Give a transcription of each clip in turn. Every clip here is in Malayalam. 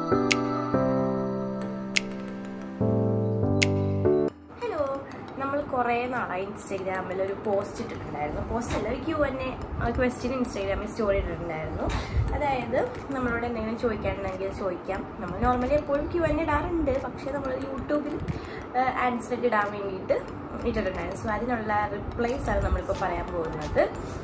ഹലോ നമ്മൾ കുറേ നാളായി ഇൻസ്റ്റാഗ്രാമിൽ ഒരു പോസ്റ്റ് ഇട്ടിട്ടുണ്ടായിരുന്നു പോസ്റ്റ് അല്ല ഒരു ക്യൂ എന്നെ ക്വസ്റ്റ്യൻ ഇൻസ്റ്റാഗ്രാമിൽ സ്റ്റോറി ഇട്ടിട്ടുണ്ടായിരുന്നു അതായത് നമ്മളോട് എന്തെങ്കിലും ചോദിക്കാനുണ്ടെങ്കിൽ ചോദിക്കാം നമ്മൾ നോർമലി എപ്പോഴും ക്യൂ എന്നെ ഇടാറുണ്ട് പക്ഷേ നമ്മൾ യൂട്യൂബിൽ ആൻസർ ഇടാൻ വേണ്ടിയിട്ട് ഇട്ടിട്ടുണ്ടായിരുന്നു സോ അതിനുള്ള റിപ്ലൈസ് ആണ് നമ്മളിപ്പോൾ പറയാൻ പോകുന്നത്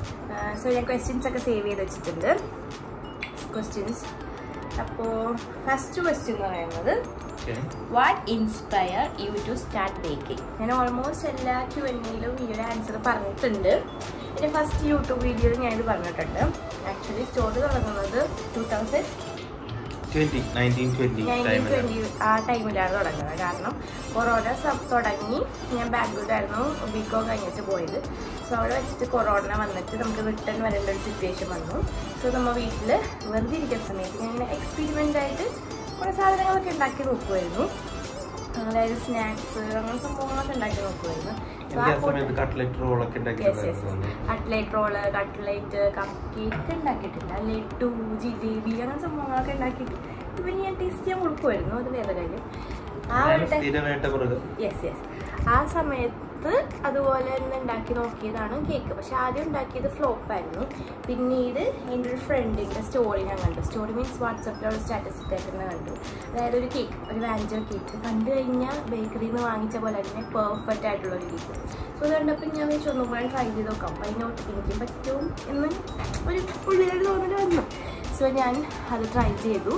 സോ ഞാൻ ക്വസ്റ്റ്യൻസ് ഒക്കെ സേവ് ചെയ്ത് വെച്ചിട്ടുണ്ട് ക്വസ്റ്റ്യൻസ് അപ്പോൾ ഫസ്റ്റ് ക്വസ്റ്റ്യൻ എന്ന് പറയുന്നത് what inspire you to start baking ഞാൻ ഓൾമോസ്റ്റ് എല്ലാ ക്യു എന്നിലും ഈ ഒരു ആൻസർ പറഞ്ഞിട്ടുണ്ട് എൻ്റെ ഫസ്റ്റ് യൂട്യൂബ് വീഡിയോയിൽ ഞാനിത് പറഞ്ഞിട്ടുണ്ട് ആക്ച്വലി സ്റ്റോറി തുടങ്ങുന്നത് two thousand twenty nineteen twenty nineteen twenty ആ ടൈമിലാണ് തുടങ്ങുന്നത് കാരണം കൊറോണ സ- തുടങ്ങി ഞാൻ ബാംഗ്ലൂരായിരുന്നു ബികോം കഴിഞ്ഞിട്ട് പോയത് സോ അവിടെ വെച്ചിട്ട് കൊറോണ വന്നിട്ട് നമുക്ക് റിട്ടേൺ വരേണ്ട ഒരു സിറ്റുവേഷൻ വന്നു സോ നമ്മൾ വീട്ടിൽ വെറുതെ ഇരിക്കുന്ന സമയത്ത് ഞാൻ ഇങ്ങനെ എക്സ്പെരിമെൻ്റ് ആയിട്ട് കുറേ സാധനങ്ങളൊക്കെ ഉണ്ടാക്കി നോക്കുമായിരുന്നു അതായത് സ്നാക്സ് അങ്ങനെ സംഭവങ്ങളൊക്കെ ഉണ്ടാക്കി നോക്കുമായിരുന്നു So ആ എനിക്ക് ആ കൂട്ട- സമയത്ത് കട്ട്ലറ്റ് റോളൊക്കെ യെസ് യെസ് ഉണ്ടാക്കിയിട്ടുണ്ടായിരുന്നു cutlet roll cutlet cupcake ഉണ്ടാക്കിയിട്ടില്ല ലഡു ജിലേബി അങ്ങനെ സംഭവങ്ങളൊക്കെ ഉണ്ടാക്കിയിട്ട് ഇപ്പം ഞാൻ ടേസ്റ്റ് ചെയ്യാൻ കൊടുക്കുമായിരുന്നു അത് വേറെ കാര്യം ആ ഒരു ടൈം സ്ഥിരമായിട്ട് മൃഗം യെസ് യെസ് ആ സമയത്ത് അതുപോലെ തന്നെ ഉണ്ടാക്കി നോക്കിയതാണ് കേക്ക് പക്ഷെ ആദ്യം ഉണ്ടാക്കിയത് ഫ്ലോപ്പ് ആയിരുന്നു പിന്നീട് എൻ്റെ ഒരു ഫ്രണ്ടിൻ്റെ സ്റ്റോറി ഞാൻ കണ്ടു സ്റ്റോറി മീൻസ് വാട്സപ്പിലുള്ള സ്റ്റാറ്റസ് ഇട്ടേക്കുന്ന കണ്ടു അതായത് ഒരു കേക്ക് ഒരു വാഞ്ചോ കേക്ക് കണ്ടു കഴിഞ്ഞാൽ ബേക്കറിയിൽ നിന്ന് വാങ്ങിച്ച പോലെ തന്നെ പെർഫെക്റ്റ് ആയിട്ടുള്ള ഒരു കേക്ക് സോ അത് കണ്ടപ്പോൾ ഞാൻ വെച്ച് ഒന്നും കൂടെ ട്രൈ ചെയ്ത് നോക്കാം അപ്പോൾ അതിനോട്ട് എനിക്ക് പറ്റും എന്ന് ഒരു ഉള്ളിലൊരു തോന്നൽ വന്നു സോ ഞാൻ അത് ട്രൈ ചെയ്തു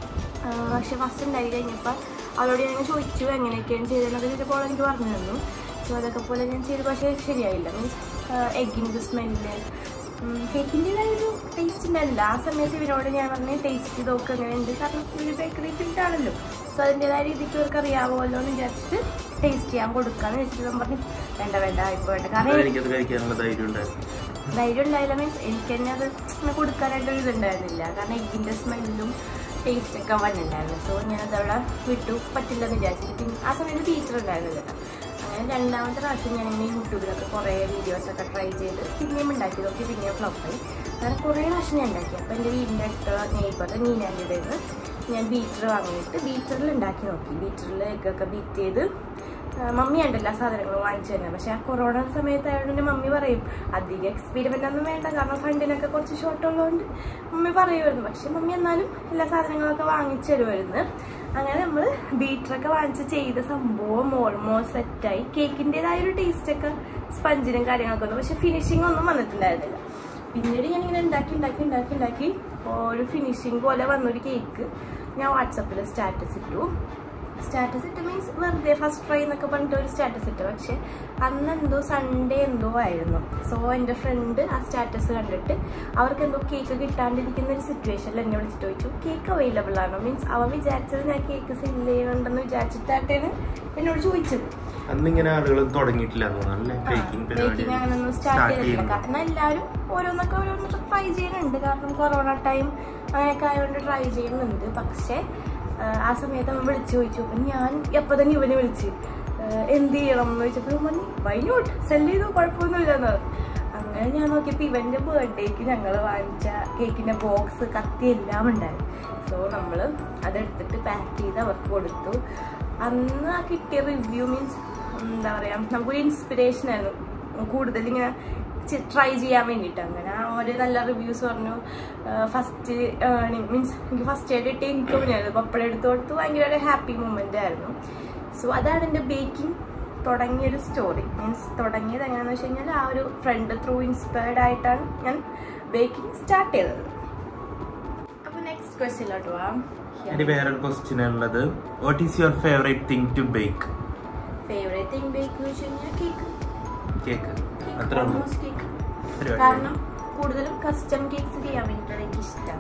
ആഹ് പക്ഷെ ഫസ്റ്റ് ഉണ്ടായി കഴിഞ്ഞപ്പോൾ അവളോട് ഞാൻ ചോദിച്ചു എങ്ങനെയൊക്കെയാണ് ചെയ്തതെന്നൊക്കെ ചോദിച്ചപ്പോൾ എനിക്ക് പറഞ്ഞു തന്നു സോ അതൊക്കെ പോലെ ഞാൻ ചെയ്തു പക്ഷേ ശരിയായില്ല മീൻസ് എഗ്ഗിൻ്റെ സ്മെല്ല് കേക്കിൻ്റെതായൊരു ടേസ്റ്റ് ഉണ്ടായിരുന്നില്ല ആ സമയത്ത് ഇവരോട് ഞാൻ പറഞ്ഞു ടേസ്റ്റ് ചെയ്ത് നോക്കുക എങ്ങനെയുണ്ട് കാരണം ഒരു ബേക്കറി ഫീൽഡ് ആണല്ലോ സോ അതിൻ്റെതായ രീതിക്ക് ഇവർക്ക് അറിയാമല്ലോ എന്ന് വിചാരിച്ചിട്ട് ടേസ്റ്റ് ചെയ്യാൻ കൊടുക്കാന്ന് വെച്ചിട്ട് ഞാൻ പറഞ്ഞു വേണ്ട വേണ്ട ഇപ്പോൾ വേണ്ട കാരണം എനിക്കത് കഴിക്കാനുള്ള ധൈര്യം ഉണ്ടായിരുന്നു ധൈര്യം ഉണ്ടായില്ല മീൻസ് എനിക്ക് തന്നെ അത് ഇങ്ങനെ കൊടുക്കാനായിട്ടൊരു ഇതുണ്ടായിരുന്നില്ല കാരണം എഗ്ഗിൻ്റെ സ്മെല്ലും ടേസ്റ്റ് ഒക്കെ വന്നിട്ടുണ്ടായിരുന്നു സോ ഞാനത് അവിടെ വിട്ടു പറ്റില്ലെന്ന് വിചാരിച്ചിട്ട് പിന്നെ ആ സമയത്ത് ടീച്ചർ ഉണ്ടായിരുന്നില്ല അങ്ങനെ രണ്ടാമത്തെ പ്രാവശ്യം ഞാൻ ഇങ്ങനെ യൂട്യൂബിലൊക്കെ കുറേ വീഡിയോസൊക്കെ ട്രൈ ചെയ്ത് പിന്നെയും ഉണ്ടാക്കി നോക്കി പിന്നെയും ഫ്ലോപ്പായി അങ്ങനെ കുറേ പ്രാവശ്യം ഞാൻ ഉണ്ടാക്കി അപ്പോൾ എൻ്റെ വീടിൻ്റെ അടുത്തുള്ള നെയ്ബർ നീനാൻ്റെ നിന്ന് ഞാൻ ബീറ്റർ വാങ്ങിയിട്ട് ബീറ്ററിൽ ഉണ്ടാക്കി നോക്കി ബീറ്ററിൽ എഗ്ഗൊക്കെ ബീറ്റ് ചെയ്ത് ആ, മമ്മി ഉണ്ട് എല്ലാ സാധനങ്ങളും വാങ്ങിച്ചു തന്നെ പക്ഷെ ആ കൊറോണ സമയത്തായതുകൊണ്ട് എൻ്റെ മമ്മി പറയും അധികം എക്സ്പീരിമെൻ്റ് ഒന്നും വേണ്ട കാരണം ഫണ്ടിനൊക്കെ കുറച്ച് ഷോർട്ട് ഉള്ളതുകൊണ്ട് മമ്മി പറയുമായിരുന്നു പക്ഷെ മമ്മി എന്നാലും എല്ലാ സാധനങ്ങളൊക്കെ വാങ്ങിച്ചു തരുമായിരുന്നു അങ്ങനെ നമ്മൾ ബീറ്ററൊക്കെ വാങ്ങിച്ച് ചെയ്ത സംഭവം ഓൾമോസ്റ്റ് സെറ്റായി കേക്കിൻ്റെതായ ഒരു ടേസ്റ്റൊക്കെ സ്പഞ്ചിനും കാര്യങ്ങളൊക്കെ വന്നു പക്ഷെ ഫിനിഷിംഗ് ഒന്നും വന്നിട്ടുണ്ടായിരുന്നില്ല പിന്നീട് ഞാൻ ഇങ്ങനെ ഉണ്ടാക്കി ഉണ്ടാക്കി ഉണ്ടാക്കി ഉണ്ടാക്കി ഒരു ഫിനിഷിംഗ് പോലെ വന്നൊരു കേക്ക് ഞാൻ വാട്സപ്പിൽ സ്റ്റാറ്റസ് ഇട്ടു സ്റ്റാറ്റസ് ഇട്ട് മീൻസ് വെറുതെ ഫസ്റ്റ് ട്രൈ എന്നൊക്കെ പറഞ്ഞിട്ട് ഒരു സ്റ്റാറ്റസ് ഇട്ടു പക്ഷെ അന്ന് എന്തോ സൺഡേ എന്തോ ആയിരുന്നു സോ എൻ്റെ ഫ്രണ്ട് ആ സ്റ്റാറ്റസ് കണ്ടിട്ട് അവർക്ക് എന്തോ കേക്ക് കിട്ടാണ്ടിരിക്കുന്ന ഒരു സിറ്റുവേഷനിൽ എന്നെ വിളിച്ചിട്ട് ചോദിച്ചു കേക്ക് അവൈലബിൾ ആണോ മീൻസ് അവൻ വിചാരിച്ചത് ഞാൻ കേക്ക് സെല് ചെയ്യുന്നുണ്ടെന്ന് വിചാരിച്ചിട്ടാണ് എന്നോട് ചോദിച്ചത് അന്നിങ്ങനെ ആളുകൾ തുടങ്ങിയിട്ടില്ല എന്ന് തോന്നുന്നു അല്ലേ ബേക്കിംഗ് പരിപാടി ബേക്കിംഗ് അങ്ങനൊന്നും സ്റ്റാർട്ട് ചെയ്തിട്ടില്ല കാരണം എല്ലാവരും ഓരോന്നൊക്കെ ഓരോന്നൊക്കെ ട്രൈ ചെയ്യുന്നുണ്ട് കാരണം കൊറോണ ടൈം അങ്ങനെയൊക്കെ ആയതുകൊണ്ട് ട്രൈ ചെയ്യുന്നുണ്ട് പക്ഷേ ആ, ആ സമയത്ത് അവൻ വിളിച്ചു ചോദിച്ചു അപ്പം ഞാൻ എപ്പോൾ തന്നെ ഇവനെ വിളിച്ച് ആ, എന്ത് ചെയ്യണം എന്ന് ചോദിച്ചപ്പോൾ ഇവൻ പറഞ്ഞു വൈനോട്ട് സെല് ചെയ്തു കുഴപ്പമൊന്നുമില്ല എന്ന് പറഞ്ഞു അങ്ങനെ ഞാൻ നോക്കിയപ്പോൾ ഇവൻ്റെ ബർത്ത്ഡേക്ക് ഞങ്ങൾ വാങ്ങിച്ച കേക്കിൻ്റെ ബോക്സ് കത്തി എല്ലാം ഉണ്ടായിരുന്നു സോ നമ്മൾ അതെടുത്തിട്ട് പാക്ക് ചെയ്ത് അവർക്ക് കൊടുത്തു അന്ന് ആ കിട്ടിയ റിവ്യൂ മീൻസ് എന്താ പറയുക നമുക്കൊരു ഇൻസ്പിറേഷൻ ആയിരുന്നു കൂടുതൽ ഇങ്ങനെ ട്രൈ ചെയ്യാൻ വേണ്ടിയിട്ട് അങ്ങനെ ഒരു നല്ല റിവ്യൂസ് പറഞ്ഞു ഫസ്റ്റ് മീൻസ് എനിക്ക് ഫസ്റ്റ് ആയിട്ട് കിട്ടിയ ഇൻകം ആയിരുന്നു പപ്പടം എടുത്ത് കൊടുത്ത് ഭയങ്കര ഒരു ഹാപ്പി മൂമെൻ്റ് ആയിരുന്നു സോ അതാണ് എൻ്റെ ബേക്കിംഗ് തുടങ്ങിയൊരു സ്റ്റോറി മീൻസ് തുടങ്ങിയത് എങ്ങനെയാണെന്ന് വെച്ച് കഴിഞ്ഞാൽ ആ ഒരു ഫ്രണ്ട് ത്രൂ ഇൻസ്പയർഡ് ആയിട്ടാണ് ഞാൻ ബേക്കിംഗ് സ്റ്റാർട്ട് ചെയ്തത് അപ്പോൾ നെക്സ്റ്റ് ക്വസ്റ്റ്യനിലോട്ട് പോവാം ഇനി വേറൊരു ക്വസ്റ്റ്യൻ ഉള്ളത് what is your favourite thing to bake favourite thing bake എന്ന് വെച്ച് കഴിഞ്ഞാൽ കേക്ക് കേക്ക് അത്ര ഉള്ളൂ ഓൾമോസ്റ്റ് കേക്ക് പരിപാടി കാരണം കൂടുതലും കസ്റ്റം കേക്ക്സ് ചെയ്യാൻ വേണ്ടിയിട്ടാണ് എനിക്ക് ഇഷ്ടം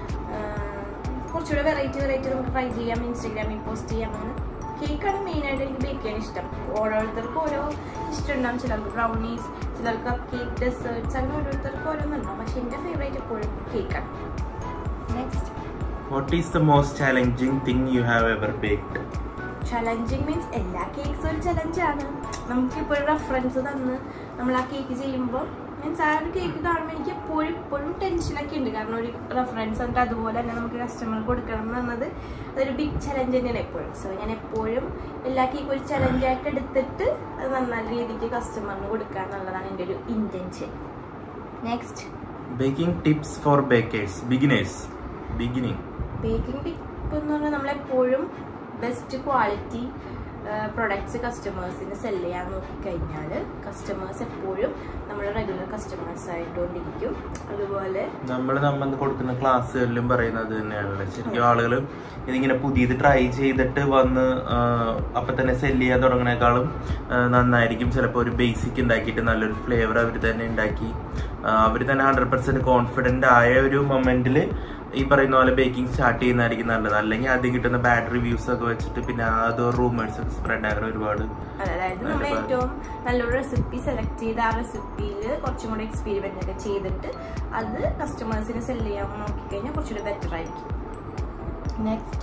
കുറച്ചുകൂടെ വെറൈറ്റി വെറൈറ്റി നമുക്ക് ട്രൈ ചെയ്യാം ഇൻസ്റ്റാഗ്രാമിൽ പോസ്റ്റ് ചെയ്യാം അങ്ങനെ കേക്കാണ് മെയിനായിട്ട് എനിക്ക് ബേക്ക് ചെയ്യാൻ ഇഷ്ടം ഓരോരുത്തർക്കും ഓരോ ഇഷ്ടമുണ്ടാകും ചിലർക്ക് ബ്രൗണീസ് ചിലർക്ക് കേക്ക് ഡെസേർട്ട്സ് അങ്ങനെ ഓരോരുത്തർക്കും ഓരോന്നുണ്ടാവും പക്ഷെ എൻ്റെ ഫേവറേറ്റ് എപ്പോഴും കേക്കാണ് next what is the most challenging thing you have ever baked challenging means എല്ലാ കേക്ക്സും ഒരു ചലഞ്ചാണ് നമുക്കിപ്പോൾ ഒരു റെഫറൻസ് തന്ന് നമ്മൾ ആ കേക്ക് ചെയ്യുമ്പോൾ മീൻസ് ആ ഒരു കേക്ക് കാണുമ്പോൾ എനിക്ക് എപ്പോഴും ഇപ്പോഴും ടെൻഷനൊക്കെ ഉണ്ട് കാരണം ഒരു റെഫറൻസ് ഉണ്ട് അതുപോലെ തന്നെ നമുക്ക് കസ്റ്റമർ കൊടുക്കണം എന്നത് അതൊരു ബിഗ് ചലഞ്ച് തന്നെയാണ് എപ്പോഴും സോ ഞാൻ എപ്പോഴും എല്ലാ കേക്കും ഒരു ചലഞ്ചായിട്ട് എടുത്തിട്ട് അത് നല്ല രീതിക്ക് കസ്റ്റമറിന് കൊടുക്കുക എന്നുള്ളതാണ് എൻ്റെ ഒരു intention next baking tips for bakers beginners beginning baking tip എന്ന് പറഞ്ഞാൽ നമ്മളെപ്പോഴും ബെസ്റ്റ് ക്വാളിറ്റി പ്രൊഡക്ട്സ് കസ്റ്റമേഴ്സിന് സെല് ചെയ്യാൻ നോക്കിക്കഴിഞ്ഞാൽ കസ്റ്റമേഴ്സ് എപ്പോഴും നമ്മുടെ റെഗുലർ കസ്റ്റമേഴ്സ് ആയിട്ടുകൊണ്ടിരിക്കും അതുപോലെ നമ്മൾ നമ്മൾ കൊടുക്കുന്ന ക്ലാസ്സുകളിലും പറയുന്നത് തന്നെയാണല്ലോ ശരിക്കും ആളുകൾ ഇതിങ്ങനെ പുതിയത് ട്രൈ ചെയ്തിട്ട് വന്ന് ആ, അപ്പൊ തന്നെ സെല് ചെയ്യാൻ തുടങ്ങുന്നേക്കാളും ആ, നന്നായിരിക്കും ചിലപ്പോൾ ഒരു ബേസിക് ഉണ്ടാക്കിയിട്ട് നല്ലൊരു ഫ്ലേവർ അവർ തന്നെ ഉണ്ടാക്കി അവർ തന്നെ ഹൺഡ്രഡ് പെർസെന്റ് കോൺഫിഡന്റ് ആയ ഒരു മൊമെന്റിൽ ഈ പറയുന്ന പോലെ ബേക്കിംഗ് സ്റ്റാർട്ട് ചെയ്യുന്നതായിരിക്കും നല്ലത് അല്ലെങ്കിൽ ആദ്യം കിട്ടുന്ന ബാഡ് റിവ്യൂസ് ഒക്കെ വെച്ചിട്ട് പിന്നെ അത് റൂമേഴ്സ് ഒക്കെ സ്പ്രെഡ് ആകുന്ന ഒരുപാട് അതായത് നമ്മൾ നല്ല ഏറ്റവും നല്ലൊരു റെസിപ്പി സെലക്ട് ചെയ്ത് ആ റെസിപ്പിയിൽ കുറച്ചും കൂടി എക്സ്പീരിമെന്റ് ഒക്കെ ചെയ്തിട്ട് അത് കസ്റ്റമേഴ്സിന് സെല് ചെയ്യാൻ നോക്കിക്കഴിഞ്ഞാൽ കുറച്ചുകൂടി ബെറ്റർ ആയിരിക്കും നെക്സ്റ്റ്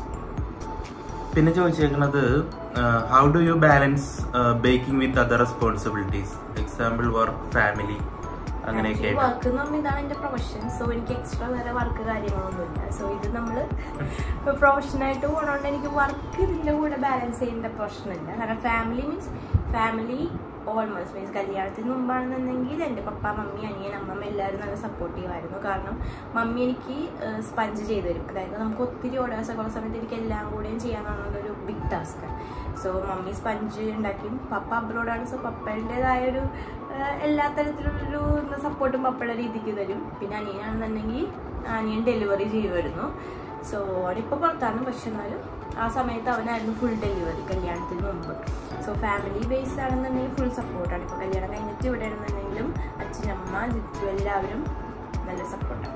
പിന്നെ ചോദിച്ചേക്കുന്നത് how do you balance baking with other responsibilities example work family അങ്ങനെയൊക്കെ ആയിട്ട് വർക്ക് എന്ന് പറഞ്ഞാൽ ഇതാണ് എന്റെ പ്രൊഫഷൻ സോ എനിക്ക് എക്സ്ട്രാ വേറെ വർക്ക് കാര്യങ്ങളൊന്നുമില്ല സോ ഇത് നമ്മൾ പ്രൊഫഷനായിട്ട് പോകണോണ്ട് എനിക്ക് വർക്ക് ഇതിന്റെ കൂടെ ബാലൻസ് ചെയ്യേണ്ട പ്രശ്നമില്ല കാരണം family means family almost means കല്യാണത്തിന് മുമ്പാണെന്നുണ്ടെങ്കിൽ എൻ്റെ പപ്പ മമ്മി അനിയൻ അമ്മമ്മ എല്ലാവരും നല്ല സപ്പോർട്ടീവ് ആയിരുന്നു കാരണം മമ്മി എനിക്ക് സ്പഞ്ച് ചെയ്തു തരും അതായത് നമുക്ക് ഒത്തിരി ഓർഡേഴ്സ് ഒക്കെ ഉള്ള സമയത്ത് എനിക്ക് എല്ലാം കൂടെയും ചെയ്യാന്നുള്ളൊരു big task so mummy sponge ഉണ്ടാക്കി പപ്പ അബ്രോഡാണ് സോ പപ്പയുടേതായ ഒരു ആഹ് എല്ലാ തരത്തിലുള്ളൊരു സപ്പോർട്ടും പപ്പയുടെ രീതിക്ക് തരും പിന്നെ അനിയനാണെന്നുണ്ടെങ്കിൽ അനിയൻ ഡെലിവറി ചെയ്യുമായിരുന്നു സോ അവനിപ്പോൾ പുറത്താണ് പക്ഷെ എന്നാലും ആ സമയത്ത് അവനായിരുന്നു ഫുൾ ഡെലിവറി കല്യാണത്തിന് മുമ്പ് സോ ഫാമിലി ബേസ്ഡ് ആണെന്നുണ്ടെങ്കിൽ ഫുൾ സപ്പോർട്ടാണ് ഇപ്പോൾ കല്യാണം കഴിഞ്ഞിട്ട് ഇവിടെ ആണെന്നുണ്ടെങ്കിലും അച്ഛനമ്മ ജിത്തു എല്ലാവരും നല്ല സപ്പോർട്ടാണ്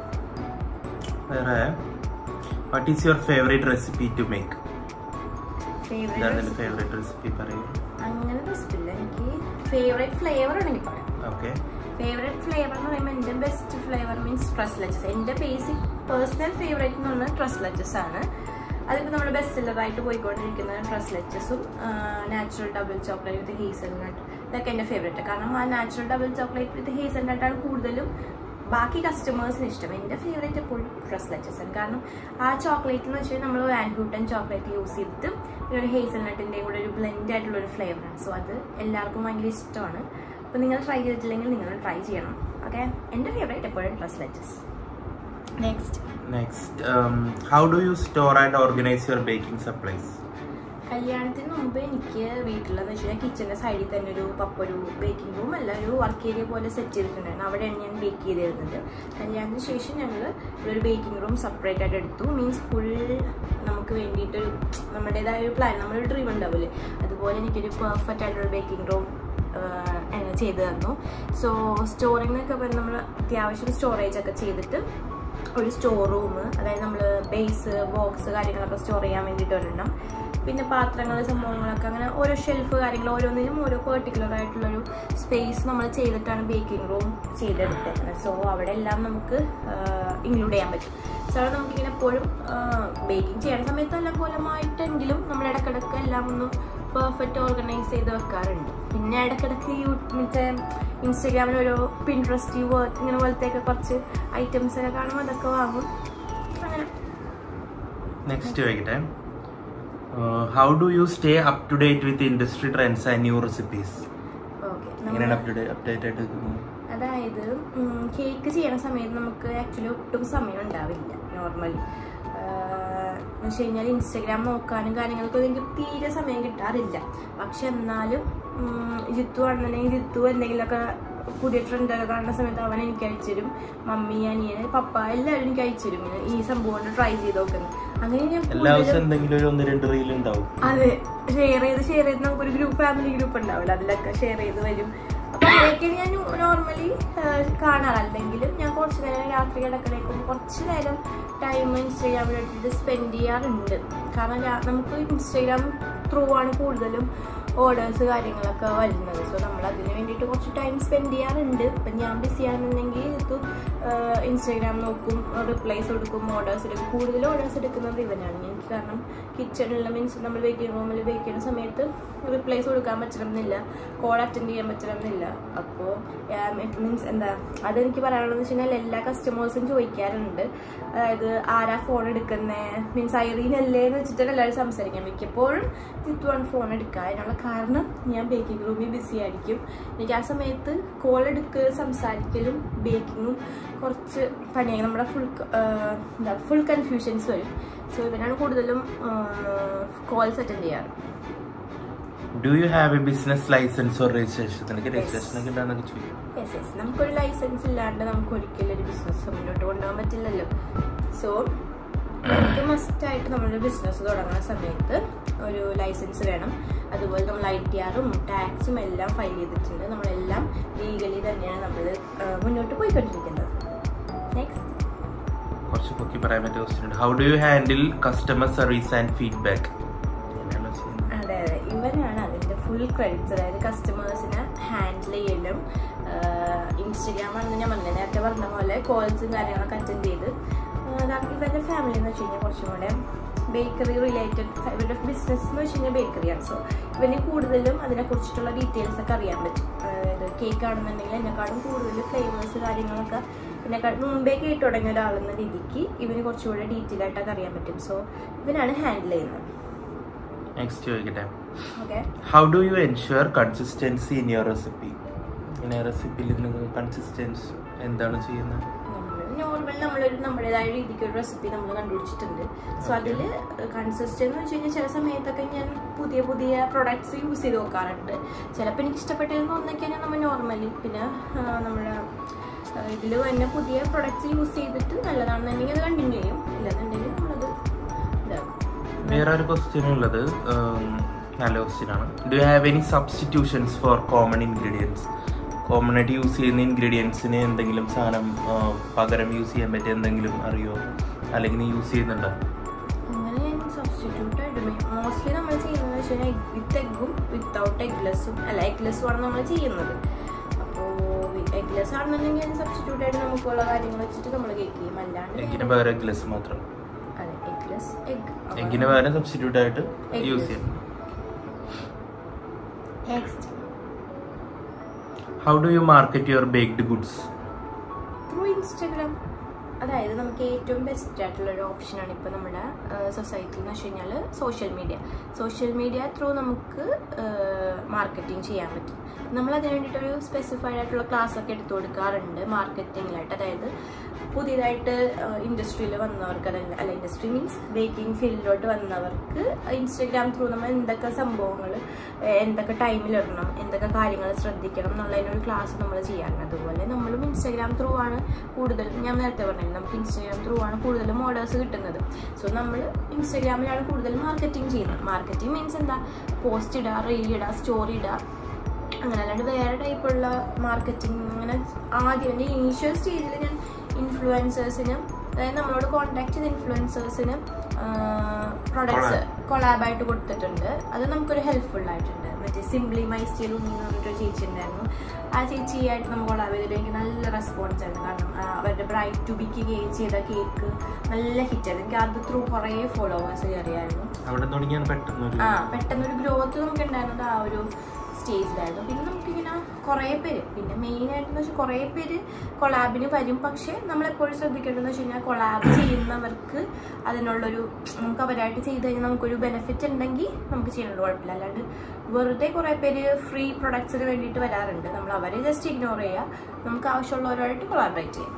വേറെ what is your favourite recipe to make ഇതാണ് ഫേവറേറ്റ് എൻ്റെ ഫേവറേറ്റ് റെസിപ്പി പറയൂ അങ്ങനെ റെസിപ്പി ഇല്ല എനിക്ക് ഫേവറേറ്റ് ഫ്ലേവർ ആണെങ്കിൽ പറയാം ഓക്കെ ഫേവറേറ്റ് ഫ്ലേവർ എന്ന് പറയുമ്പോൾ എൻ്റെ best flavour means tres leches എൻ്റെ ബേസിക് പേഴ്സണൽ ഫേവറേറ്റ് എന്ന് പറഞ്ഞാൽ ട്രസ് ലച്ചസ് ആണ് അതിപ്പോൾ നമ്മൾ ബെസ്റ്റ് സെല്ലറായിട്ട് പോയിക്കൊണ്ടിരിക്കുന്നത് ട്രസ് ലച്ചസും natural double chocolate with hazelnut ഇതൊക്കെ എൻ്റെ ഫേവറേറ്റ് കാരണം ആ natural double chocolate with hazel നട്ടാണ് കൂടുതലും ബാക്കി കസ്റ്റമേഴ്സിന് ഇഷ്ടം എൻ്റെ ഫേവറേറ്റ് എപ്പോഴും ട്രസ് ലച്ചസ് ആണ് കാരണം ആ ചോക്ലേറ്റ് എന്ന് വെച്ചാൽ നമ്മൾ വാൻഹൂട്ടൻ ചോക്ലേറ്റ് യൂസ് ചെയ്തിട്ട് പിന്നെ ഒരു ഹേസൽ നട്ടിൻ്റെ കൂടെ ഒരു ബ്ലെൻഡ് ആയിട്ടുള്ള ഒരു ഫ്ലേവറാണ് സോ അത് എല്ലാവർക്കും ഭയങ്കര ഇഷ്ടമാണ് അപ്പോൾ നിങ്ങൾ ട്രൈ ചെയ്തിട്ടില്ലെങ്കിൽ നിങ്ങൾ ട്രൈ ചെയ്യണം ഓക്കെ എൻ്റെ ഫേവറേറ്റ് എപ്പോഴും tres leches next next how do you store and organise your baking supplies കല്യാണത്തിന് മുമ്പ് എനിക്ക് വീട്ടിലെന്ന് വെച്ച് കഴിഞ്ഞാൽ കിച്ചൻ്റെ സൈഡിൽ തന്നെ ഒരു പപ്പ ഒരു ബേക്കിംഗ് റൂം അല്ല ഒരു വർക്ക് ഏരിയ പോലെ സെറ്റ് ചെയ്തിട്ടുണ്ടായിരുന്നു അവിടെയാണ് ഞാൻ ബേക്ക് ചെയ്തിരുന്നത് കല്യാണത്തിന് ശേഷം ഞങ്ങൾ ഒരു ബേക്കിംഗ് റൂം സെപ്പറേറ്റ് ആയിട്ട് എടുത്തു മീൻസ് ഫുൾ നമുക്ക് വേണ്ടിയിട്ടൊരു നമ്മുടേതായ ഒരു പ്ലാൻ നമ്മളൊരു ഡ്രീം ഉണ്ടാവില്ലേ അതുപോലെ എനിക്കൊരു പെർഫെക്റ്റ് ആയിട്ടുള്ള ബേക്കിംഗ് റൂം ചെയ്തു തന്നു സോ സ്റ്റോറിംഗ് എന്നൊക്കെ പറഞ്ഞാൽ നമ്മൾ അത്യാവശ്യം സ്റ്റോറേജ് ഒക്കെ ചെയ്തിട്ട് ഒരു സ്റ്റോർ റൂം അതായത് നമ്മൾ ബേസ് ബോക്സ് കാര്യങ്ങളൊക്കെ സ്റ്റോർ ചെയ്യാൻ വേണ്ടിയിട്ട് ഒരെണ്ണം പിന്നെ പാത്രങ്ങൾ സംഭവങ്ങളൊക്കെ അങ്ങനെ ഓരോ ഷെൽഫ് കാര്യങ്ങൾ ഓരോന്നിനും ഓരോ പെർട്ടിക്കുലർ ആയിട്ടുള്ളൊരു സ്പേസ് നമ്മൾ ചെയ്തിട്ടാണ് ബേക്കിംഗ് റൂം ചെയ്തെടുത്തേക്കുന്നത് സോ അവിടെ എല്ലാം നമുക്ക് ഇൻക്ലൂഡ് ചെയ്യാൻ പറ്റും സോ അവിടെ നമുക്കിങ്ങനെ എപ്പോഴും ബേക്കിംഗ് ചെയ്യുന്ന സമയത്ത് എല്ലാം കോലമായിട്ടെങ്കിലും നമ്മൾ ഇടക്കിടക്ക് എല്ലാം ഒന്ന് പെർഫെക്റ്റ് ഓർഗനൈസ് ചെയ്ത് വെക്കാറുണ്ട് പിന്നെ ഇടക്കിടക്ക് യൂ മറ്റേ ഇൻസ്റ്റാഗ്രാമിൽ ഓരോ പിൻട്രസ്റ്റ് വർക്ക് ഇങ്ങനെ പോലത്തെയൊക്കെ കുറച്ച് ഐറ്റംസ് ഒക്കെ കാണുമ്പോൾ അതൊക്കെ വാങ്ങും അങ്ങനെ നെക്സ്റ്റ് ചോദിക്കട്ടെ how do you stay up to date with industry trends and new recipes okay എങ്ങനെയാണ് അപ് ടു ഡേറ്റ് അപ്ഡേറ്റ് ആയിട്ട് നിൽക്കുന്നത് അതായത് കേക്ക് ചെയ്യണ സമയത്ത് നമുക്ക് ആക്ച്വലി ഒട്ടും സമയം ഉണ്ടാവില്ല നോർമലി എന്ന് വെച്ച് കഴിഞ്ഞാൽ ഇൻസ്റ്റഗ്രാം നോക്കാനും കാര്യങ്ങൾക്കൊന്നും എനിക്ക് തീരെ സമയം കിട്ടാറില്ല പക്ഷെ എന്നാലും ഉം, ജിത്തു ആണെന്നുണ്ടെങ്കിൽ ജിത്തു എന്തെങ്കിലുമൊക്കെ പുതിയ ട്രെൻഡൊക്കെ കാണുന്ന സമയത്ത് അവൻ എനിക്ക് അയച്ചു തരും മമ്മി അനിയൻ പപ്പ എല്ലാവരും എനിക്ക് അയച്ചു തരും ഇങ്ങനെ ഈ സംഭവം കൊണ്ട് ട്രൈ ചെയ്ത് നോക്കുന്നത് അങ്ങനെ ഞാൻ എല്ലാ ദിവസവും കൂടുതലും എന്തെങ്കിലും ഒരു ഒന്ന് രണ്ട് റീൽ ഉണ്ടാവും അതെ ഷെയർ ചെയ്ത് ഷെയർ ചെയ്ത് നമുക്കൊരു ഗ്രൂപ്പ് ഫാമിലി ഗ്രൂപ്പ് ഉണ്ടാവില്ല അതിലൊക്കെ ഷെയർ ചെയ്ത് വരും അപ്പൊ അതൊക്കെ ഞാൻ നോർമലി കാണാറ് അല്ലെങ്കിലും ഞാൻ കുറച്ച് നേരം രാത്രി കിടക്കണേക്കും കുറച്ച് നേരം ടൈം ഇൻസ്റ്റാഗ്രാമിൽ എടുത്തിട്ട് സ്പെൻഡ് ചെയ്യാറുണ്ട് കാരണം രാ- നമുക്ക് ഇൻസ്റ്റാഗ്രാം ത്രൂ ആണ് കൂടുതലും ഓർഡേഴ്സ് കാര്യങ്ങളൊക്കെ വരുന്നത് സോ നമ്മൾ അതിന് വേണ്ടിയിട്ട് കുറച്ച് ടൈം സ്പെൻഡ് ചെയ്യാറുണ്ട് ഇപ്പം ഞാൻ ബിസി ആണെന്നുണ്ടെങ്കിൽ ഇത് ഇൻസ്റ്റാഗ്രാം നോക്കും റിപ്ലൈസ് കൊടുക്കും ഓർഡേഴ്സ് എടുക്കും കൂടുതൽ ഓർഡേഴ്സ് എടുക്കുന്നത് ഇവനാണ് ഞാൻ എനിക്ക് കാരണം കിച്ചണിൽ മീൻസ് നമ്മൾ ബേക്കിംഗ് റൂമിൽ ബേക്ക് ചെയ്യുന്ന സമയത്ത് റിപ്ലേസ് കൊടുക്കാൻ പറ്റണമെന്നില്ല കോൾ അറ്റൻഡ് ചെയ്യാൻ പറ്റണമെന്നില്ല അപ്പോൾ മീൻസ് എന്താ അതെനിക്ക് പറയാനുള്ളത് വെച്ച് കഴിഞ്ഞാൽ എല്ലാ കസ്റ്റമേഴ്സും ചോദിക്കാറുണ്ട് അതായത് ആരാ ഫോൺ എടുക്കുന്നത് മീൻസ് ഐറീൻ അല്ലേ എന്ന് വെച്ചിട്ടാണ് എല്ലാവരും സംസാരിക്കാൻ മിക്കപ്പോഴും ജിത്തുവാണ് ഫോൺ എടുക്കുക അതിനുള്ള കാരണം ഞാൻ ബേക്കിംഗ് റൂമിൽ ബിസി ആയിരിക്കും എനിക്ക് ആ സമയത്ത് കോൾ എടുക്കുക സംസാരിക്കലും ബേക്കിങ്ങും കുറച്ച് പണിയായി നമ്മുടെ ഫുൾ എന്താ ഫുൾ കൺഫ്യൂഷൻസ് വരും സോ ഇവനാണ് കൂടുതലും കോൾസ് അറ്റൻഡ് ചെയ്യാറ് do you have a business licence or registration നിനക്ക് രജിസ്ട്രേഷൻ ഒക്കെ ഉണ്ടാകുന്നൊക്കെ ചോദിക്കും യെസ് യെസ് നമുക്കൊരു ലൈസൻസ് ഇല്ലാണ്ട് നമുക്ക് ഒരിക്കലും ഒരു ബിസിനസ് മുന്നോട്ട് കൊണ്ടുപോകാൻ പറ്റില്ലല്ലോ സോ നമുക്ക് മസ്റ്റായിട്ട് നമ്മളൊരു ബിസിനസ് തുടങ്ങുന്ന സമയത്ത് ഒരു ലൈസൻസ് വേണം അതുപോലെ നമ്മൾ ഐ ടി ആറും ടാക്സും എല്ലാം ഫയൽ ചെയ്തിട്ടുണ്ട് നമ്മളെല്ലാം ലീഗലി തന്നെയാണ് നമ്മൾ മുന്നോട്ട് പോയിക്കൊണ്ടിരിക്കുന്നത് നെക്സ്റ്റ് കുറച്ച് പൊക്കി പറയാൻ പറ്റിയ ക്വസ്റ്റ്യൻ ഉണ്ട് how do you handle customer service and feedback അതെ അതെ ഇവനാണ് അതിൻ്റെ ഫുൾ ക്രെഡിറ്റ്സ് അതായത് കസ്റ്റമേഴ്സിനെ ഹാൻഡിൽ ചെയ്യലും ഇൻസ്റ്റഗ്രാം ആണെന്ന് ഞാൻ പറഞ്ഞത് നേരത്തെ പറഞ്ഞ പോലെ കോൾസും കാര്യങ്ങളൊക്കെ അറ്റൻഡ് ചെയ്ത് ആഹ് കാരണം ഇവരുടെ ഫാമിലി എന്ന് വെച്ച് കഴിഞ്ഞാൽ കുറച്ചും കൂടെ ബേക്കറി റിലേറ്റഡ് ഇവരുടെ ബിസിനസ് എന്ന് വെച്ച് കഴിഞ്ഞാൽ ബേക്കറിയാണ് സോ ഇവന് കൂടുതലും അതിനെക്കുറിച്ചിട്ടുള്ള ഡീറ്റെയിൽസ് ഒക്കെ അറിയാൻ പറ്റും അതായത് കേക്ക് ആണെന്നുണ്ടെങ്കിൽ എന്നെക്കാളും കൂടുതൽ ഫ്ലേവേഴ്സ് കാര്യങ്ങളൊക്കെ എന്നെക്കാളും മുമ്പേ കേട്ട് തുടങ്ങിയ ഒരാളെന്ന രീതിക്ക് ഇവന് കുറച്ചുകൂടെ ഡീറ്റെയിൽ ആയിട്ടൊക്കെ അറിയാൻ പറ്റും സോ ഇവനാണ് ഹാൻഡിൽ ചെയ്യുന്നത് നെക്സ്റ്റ് ചോദിക്കട്ടെ okay how do you ensure consistency in your recipe ഇങ്ങനെ റെസിപ്പിയിൽ കൺസിസ്റ്റൻസ് എന്താണ് ചെയ്യുന്നത് നോർമൽ നമ്മളൊരു നമ്മുടേതായ രീതിക്ക് ഒരു റെസിപ്പി നമ്മൾ കണ്ടുപിടിച്ചിട്ടുണ്ട് സോ അതിൽ കൺസിസ്റ്റന്റ് എന്ന് വെച്ച് കഴിഞ്ഞാൽ ചില സമയത്തൊക്കെ ഞാൻ പുതിയ പുതിയ പ്രൊഡക്ട്സ് യൂസ് ചെയ്ത് നോക്കാറുണ്ട് ചിലപ്പോൾ എനിക്ക് ഇഷ്ടപ്പെട്ടതെന്ന് തോന്നിക്കഴിഞ്ഞാൽ നമ്മൾ നോർമലി പിന്നെ ആ, നമ്മുടെ ഇതിൽ തന്നെ പുതിയ പ്രൊഡക്ട്സ് യൂസ് ചെയ്തിട്ട് നല്ലതാണെന്നുണ്ടെങ്കിൽ അത് കണ്ടിന്യൂ ചെയ്യും ഇല്ലെന്നുണ്ടെങ്കിൽ നമ്മളത് ഇതാക്കും വേറെ ഒരു ക്വസ്റ്റ്യൻ ഉള്ളത് ഉം, നല്ല ക്വസ്റ്റ്യൻ ആണ് do you have any substitutions for common ingredients common ആയിട്ട് യൂസ് ചെയ്യുന്ന ഇൻഗ്രീഡിയൻസിന് എന്തെങ്കിലും സാധനം ആ, പകരം യൂസ് ചെയ്യാൻ പറ്റിയ എന്തെങ്കിലും അറിയോ അല്ലെങ്കിൽ നീ യൂസ് ചെയ്യുന്നുണ്ടോ അങ്ങനെ ഞാൻ സബ്സ്റ്റിറ്റ്യൂട്ട് ആയിട്ട് മോസ്റ്റ്ലി നമ്മൾ ചെയ്യുന്നത് വെച്ച് കഴിഞ്ഞാൽ വിത്ത് എഗ്ഗും വിത്തൗട്ട് എഗ്ലെസ്സും അല്ല എഗ്ലെസ്സും ആണ് നമ്മൾ ചെയ്യുന്നത് അപ്പോൾ എഗ്ലെസ് ആണെന്നുണ്ടെങ്കിൽ അതിന് സബ്സ്റ്റിറ്റ്യൂട്ട് ആയിട്ട് നമുക്കുള്ള കാര്യങ്ങൾ വെച്ചിട്ട് നമ്മൾ കേക്ക് ചെയ്യും അല്ലാണ്ട് എഗ്ഗിന് പകരം എഗ്ലെസ് മാത്രം അതെ എഗ്ലെസ് എഗ് എഗ്ഗിന് പകരം സബ്സ്റ്റിറ്റ്യൂട്ട് ആയിട്ട് Eggless. യൂസ് ചെയ്യാം next how do you market your baked goods through Instagram അതായത് നമുക്ക് ഏറ്റവും ബെസ്റ്റ് ആയിട്ടുള്ള ഒരു ഓപ്ഷനാണ് ഇപ്പോൾ നമ്മുടെ സൊസൈറ്റി എന്ന് വെച്ച് കഴിഞ്ഞാൽ social media social media through നമുക്ക് മാർക്കറ്റിംഗ് ചെയ്യാൻ പറ്റും നമ്മൾ അതിന് വേണ്ടിയിട്ടൊരു സ്പെസിഫൈഡ് ആയിട്ടുള്ള ക്ലാസ് ഒക്കെ എടുത്തു കൊടുക്കാറുണ്ട് മാർക്കറ്റിങ്ങിലായിട്ട് അതായത് പുതിയതായിട്ട് ഇൻഡസ്ട്രിയിൽ വന്നവർക്ക് അല്ല അല്ല ഇൻഡസ്ട്രി മീൻസ് ബേക്കിംഗ് ഫീൽഡിലോട്ട് വന്നവർക്ക് ഇൻസ്റ്റഗ്രാം ത്രൂ നമ്മൾ എന്തൊക്കെ സംഭവങ്ങൾ എന്തൊക്കെ ടൈമിലിടണം എന്തൊക്കെ കാര്യങ്ങൾ ശ്രദ്ധിക്കണം എന്നുള്ളതിനൊരു ക്ലാസ് നമ്മൾ ചെയ്യാറുണ്ട് അതുപോലെ നമ്മളും ഇൻസ്റ്റഗ്രാം ത്രൂ ആണ് കൂടുതൽ ഞാൻ നേരത്തെ പറഞ്ഞില്ല നമുക്ക് ഇൻസ്റ്റഗ്രാം ത്രൂ ആണ് കൂടുതലും ഓർഡേഴ്സ് കിട്ടുന്നത് സോ നമ്മൾ ഇൻസ്റ്റഗ്രാമിലാണ് കൂടുതൽ മാർക്കറ്റിംഗ് ചെയ്യുന്നത് മാർക്കറ്റിംഗ് മീൻസ് എന്താ പോസ്റ്റ് ഇടുക റീൽ ഇടുക സ്റ്റോറി ഇടുക അങ്ങനെ അല്ലാണ്ട് വേറെ ടൈപ്പുള്ള മാർക്കറ്റിംഗ് അങ്ങനെ ആദ്യം എൻ്റെ ഇനീഷ്യൽ സ്റ്റേജിൽ ഞാൻ ഇൻഫ്ലുവൻസേഴ്സിനും അതായത് നമ്മളോട് കോൺടാക്ട് ചെയ്ത ഇൻഫ്ലുവൻസേഴ്സിനും പ്രൊഡക്ട്സ് കൊളാബായിട്ട് കൊടുത്തിട്ടുണ്ട് അത് നമുക്കൊരു ഹെൽപ്ഫുൾ ആയിട്ടുണ്ട് മറ്റേ സിംപ്ലി മൈ സ്റ്റൈൽ ഉണ്ണി എന്ന് പറഞ്ഞിട്ടൊരു ചേച്ചി ഉണ്ടായിരുന്നു ആ ചേച്ചിയായിട്ട് നമ്മൾ കൊളാബ് ചെയ്തിട്ട് എനിക്ക് നല്ല റെസ്പോൺസ് ആയിരുന്നു കാരണം ആ, അവരുടെ ബ്രൈറ്റ് ടു ബിക്ക് കേക്ക് ചെയ്ത കേക്ക് നല്ല ഹിറ്റായിരുന്നു എനിക്ക് അത് ത്രൂ കുറേ ഫോളോവേഴ്സ് കയറിയായിരുന്നു അവിടെ തുടങ്ങിയാണ് പെട്ടെന്ന് ഒരു ആ പെട്ടെന്നൊരു ഗ്രോത്ത് നമുക്ക് ഉണ്ടായിരുന്നത് ആ ഒരു സ്റ്റേജിലായിരുന്നു പിന്നെ നമുക്കിങ്ങനെ കുറേ പേര് പിന്നെ മെയിൻ ആയിട്ടെന്ന് വെച്ചാൽ കുറേ പേര് കൊളാബിന് വരും പക്ഷേ നമ്മളെപ്പോഴും ശ്രദ്ധിക്കേണ്ടതെന്ന് വെച്ച് കഴിഞ്ഞാൽ കൊളാബ് ചെയ്യുന്നവർക്ക് അതിനുള്ളൊരു നമുക്ക് അവരായിട്ട് ചെയ്ത് കഴിഞ്ഞാൽ നമുക്കൊരു ബെനിഫിറ്റ് ഉണ്ടെങ്കിൽ നമുക്ക് ചെയ്യുന്നത് കുഴപ്പമില്ല അല്ലാണ്ട് വെറുതെ കുറേ പേര് ഫ്രീ പ്രൊഡക്ട്സിന് വേണ്ടിയിട്ട് വരാറുണ്ട് നമ്മൾ അവരെ ജസ്റ്റ് ഇഗ്നോർ ചെയ്യുക നമുക്ക് ആവശ്യമുള്ളവരുമായിട്ട് കൊളാബറേറ്റ് ചെയ്യാം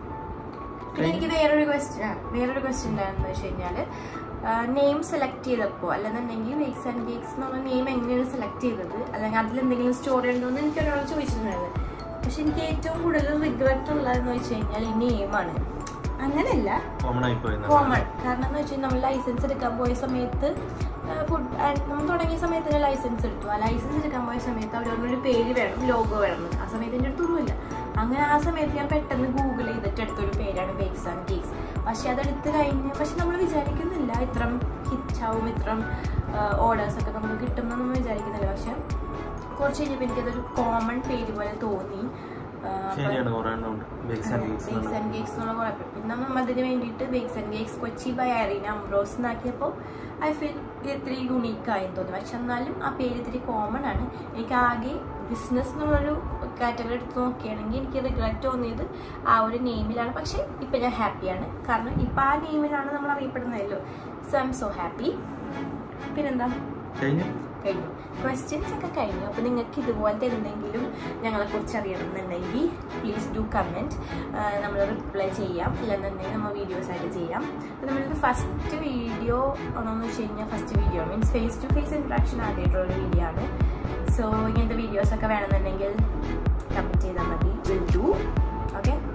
പിന്നെ എനിക്ക് വേറൊരു ക്വസ്റ്റ്യൻ വേറൊരു ക്വസ്റ്റ്യൻ ഉണ്ടായിരുന്നു വെച്ച് കഴിഞ്ഞാൽ നെയിം സെലക്ട് ചെയ്തപ്പോൾ അല്ലെന്നുണ്ടെങ്കിൽ വേക്സ് ആൻഡ് കേക്സ് എന്നുള്ള നെയിം എങ്ങനെയാണ് സെലക്ട് ചെയ്തത് അല്ലെങ്കിൽ അതിലെന്തെങ്കിലും സ്റ്റോറി ഉണ്ടോ എന്ന് എനിക്ക് ഒരാൾ ചോദിച്ചിട്ടുണ്ടായിരുന്നു പക്ഷെ എനിക്ക് ഏറ്റവും കൂടുതൽ റിഗ്രറ്റ് ഉള്ളതെന്ന് വെച്ച് കഴിഞ്ഞാൽ ഈ നെയിമാണ് അങ്ങനെയല്ല കോമൺ ആയി പോയി കോമൺ കാരണം എന്ന് വെച്ചാൽ നമ്മൾ ലൈസൻസ് എടുക്കാൻ പോയ സമയത്ത് ഫുഡ് നമ്മൾ തുടങ്ങിയ സമയത്ത് തന്നെ ലൈസൻസ് എടുത്തു ആ ലൈസൻസ് എടുക്കാൻ പോയ സമയത്ത് അവർ പറഞ്ഞൊരു പേര് വേണം ലോഗോ വേണം എന്ന്. ആ സമയത്ത് എൻ്റെ അടുത്തൊന്നുമില്ല അങ്ങനെ ആ സമയത്ത് ഞാൻ പെട്ടെന്ന് ഗൂഗിൾ ചെയ്തിട്ട് എടുത്തൊരു പേരാണ് ബേക്സ് ആൻഡ് കേക്സ് പക്ഷെ അതെടുത്ത് കഴിഞ്ഞ് പക്ഷെ നമ്മൾ വിചാരിക്കുന്നില്ല ഇത്രം ഹിറ്റാവും ഇത്രം ഓർഡേഴ്സ് ഒക്കെ നമുക്ക് കിട്ടുമെന്ന് നമ്മൾ വിചാരിക്കുന്നില്ല പക്ഷെ കുറച്ച് കഴിഞ്ഞപ്പോൾ എനിക്കതൊരു കോമൺ പേര് പോലെ തോന്നി ശരിയാണ് കുറെ എണ്ണം ഉണ്ട് bakes and bakes cakes and cakes എന്നുള്ള കുറെ പേര് പിന്നെ നമ്മൾ അതിന് വേണ്ടിയിട്ട് bakes and cakes Kochi by Areena Ambrose എന്നാക്കിയപ്പോൾ ഐ ഫീൽ ഇത്തിരി യുണീക്കായി തോന്നി പക്ഷെ എന്നാലും ആ പേര് ഇത്തിരി കോമൺ ആണ് എനിക്ക് ആകെ ബിസിനസ് എന്നുള്ളൊരു കാറ്റഗറി എടുത്ത് നോക്കുകയാണെങ്കിൽ എനിക്ക് റിഗ്രറ്റ് തോന്നിയത് ആ ഒരു നെയിമിലാണ് പക്ഷെ ഇപ്പം ഞാൻ ഹാപ്പിയാണ് കാരണം ഇപ്പം ആ നെയിമിലാണ് നമ്മൾ അറിയപ്പെടുന്നതല്ലോ so I'm so happy പിന്നെന്താ കഴിഞ്ഞു കഴിഞ്ഞു ക്വസ്റ്റ്യൻസ് ഒക്കെ കഴിഞ്ഞു അപ്പോൾ നിങ്ങൾക്ക് ഇതുപോലത്തെ എന്തെങ്കിലും ഞങ്ങളെക്കുറിച്ച് അറിയണമെന്നുണ്ടെങ്കിൽ പ്ലീസ് ഡു കമൻറ്റ് നമ്മൾ റിപ്ലൈ ചെയ്യാം ഇല്ലെന്നുണ്ടെങ്കിൽ നമ്മൾ വീഡിയോസ് ആയിട്ട് ചെയ്യാം അപ്പോൾ നമ്മളിത് ഫസ്റ്റ് വീഡിയോ ആണോന്ന് വെച്ച് കഴിഞ്ഞാൽ first video means face to face interaction ആദ്യമായിട്ടുള്ള വീഡിയോ ആണ് സോ ഇങ്ങനത്തെ വീഡിയോസൊക്കെ വേണമെന്നുണ്ടെങ്കിൽ കമൻറ്റ് ചെയ്താൽ മതി വിൽ ഡു ഓക്കെ